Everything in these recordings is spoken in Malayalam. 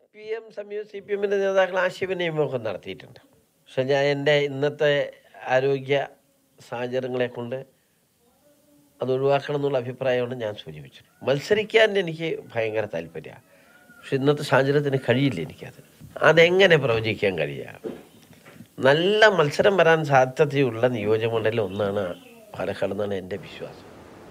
പി എം സംയുക്ത സി പി എമ്മിൻ്റെ നേതാക്കൾ ആശയവിനിയമമൊക്കെ നടത്തിയിട്ടുണ്ട് പക്ഷെ ഞാൻ എൻ്റെ ഇന്നത്തെ ആരോഗ്യ സാഹചര്യങ്ങളെ കൊണ്ട് അത് ഒഴിവാക്കണം എന്നുള്ള അഭിപ്രായമാണ് ഞാൻ സൂചിപ്പിച്ചത് മത്സരിക്കാൻ എനിക്ക് ഭയങ്കര താല്പര്യമാണ് പക്ഷെ ഇന്നത്തെ സാഹചര്യത്തിന് കഴിയില്ല എനിക്കത് അതെങ്ങനെ പ്രവചിക്കാൻ കഴിയുക നല്ല മത്സരം വരാൻ സാധ്യതയുള്ള നിയോജകമണ്ഡലം ഒന്നാണ് പാലക്കാട് എന്നാണ് എൻ്റെ വിശ്വാസം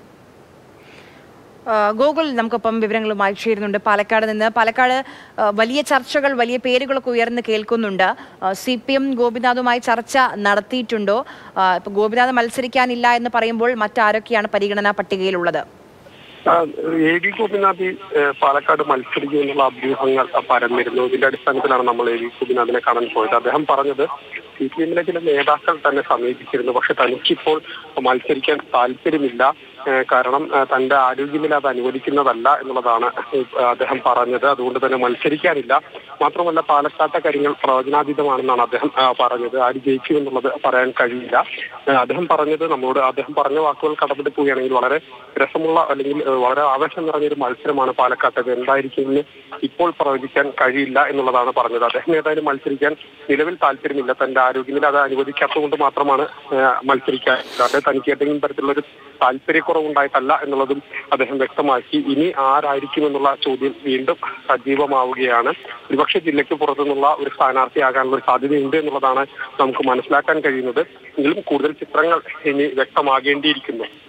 ആ, ഗോകുൽ നമുക്കൊപ്പം വിവരങ്ങളുമായി ചേരുന്നുണ്ട് പാലക്കാട് നിന്ന് പാലക്കാട് ആ, വലിയ ചർച്ചകൾ വലിയ പേരുകളൊക്കെ ഉയർന്ന് കേൾക്കുന്നുണ്ട് സി പി എം ഗോപിനാഥുമായി ചർച്ച നടത്തിയിട്ടുണ്ടോ ആ, ഇപ്പൊ ഗോപിനാഥ് മത്സരിക്കാനില്ല എന്ന് പറയുമ്പോൾ മറ്റാരൊക്കെയാണ് പരിഗണനാ പട്ടികയിലുള്ളത് ആ, എ വി ഗോപിനാഥ് ഏ, പാലക്കാട് മത്സരിക്കും എന്നുള്ള അഭ്യൂഹങ്ങൾ പരന്നിരുന്നു ഇതിന്റെ അടിസ്ഥാനത്തിലാണ് നമ്മൾ എ വി ഗോപിനാഥിനെ കാണാൻ പോയത് അദ്ദേഹം പറഞ്ഞത് സി പി എമ്മിലെ ചില നേതാക്കൾ തന്നെ സമീപിച്ചിരുന്നു പക്ഷെ തനിക്കിപ്പോൾ മത്സരിക്കാൻ താല്പര്യമില്ല ഏ, കാരണം ഏ, തന്റെ ആരോഗ്യനില അത് അനുവദിക്കുന്നതല്ല എന്നുള്ളതാണ് ഏ, അദ്ദേഹം പറഞ്ഞത് അതുകൊണ്ട് തന്നെ മത്സരിക്കാനില്ല മാത്രമല്ല പാലക്കാട്ടെ കാര്യങ്ങൾ പ്രവചനാതീതമാണെന്നാണ് അദ്ദേഹം ആ, പറഞ്ഞത് ആര് ജയിക്കുമെന്നുള്ളത് പറയാൻ കഴിയില്ല ഏ, അദ്ദേഹം പറഞ്ഞത് നമ്മളോട് അദ്ദേഹം പറഞ്ഞ വാക്കുകൾ കടമെടുത്ത് പോവുകയാണെങ്കിൽ വളരെ രസമുള്ള അല്ലെങ്കിൽ ഏഹ്, വളരെ ആവേശം നിറഞ്ഞൊരു മത്സരമാണ് പാലക്കാട്ടത് എന്തായിരിക്കും എന്ന് ഇപ്പോൾ പ്രവചിക്കാൻ കഴിയില്ല എന്നുള്ളതാണ് പറഞ്ഞത് അദ്ദേഹം ഏതായാലും മത്സരിക്കാൻ നിലവിൽ താല്പര്യമില്ല തന്റെ ആരോഗ്യനില അത് അനുവദിക്കാത്തതുകൊണ്ട് മാത്രമാണ് ഏഹ്, മത്സരിക്കാൻ അതായത് തനിക്ക് ഏതെങ്കിലും തരത്തിലുള്ള ഒരു താല്പര്യക്കുറവുണ്ടായിട്ടല്ല എന്നുള്ളതും അദ്ദേഹം വ്യക്തമാക്കി ഇനി ആരായിരിക്കും എന്നുള്ള ചോദ്യം വീണ്ടും സജീവമാവുകയാണ് ഒരുപക്ഷെ ജില്ലയ്ക്ക് പുറത്തുനിന്നുള്ള ഒരു സ്ഥാനാർത്ഥിയാകാനുള്ള ഒരു സാധ്യതയുണ്ട് എന്നുള്ളതാണ് നമുക്ക് മനസ്സിലാക്കാൻ കഴിയുന്നത് എങ്കിലും കൂടുതൽ ചിത്രങ്ങൾ ഇനി വ്യക്തമാകേണ്ടിയിരിക്കുന്നു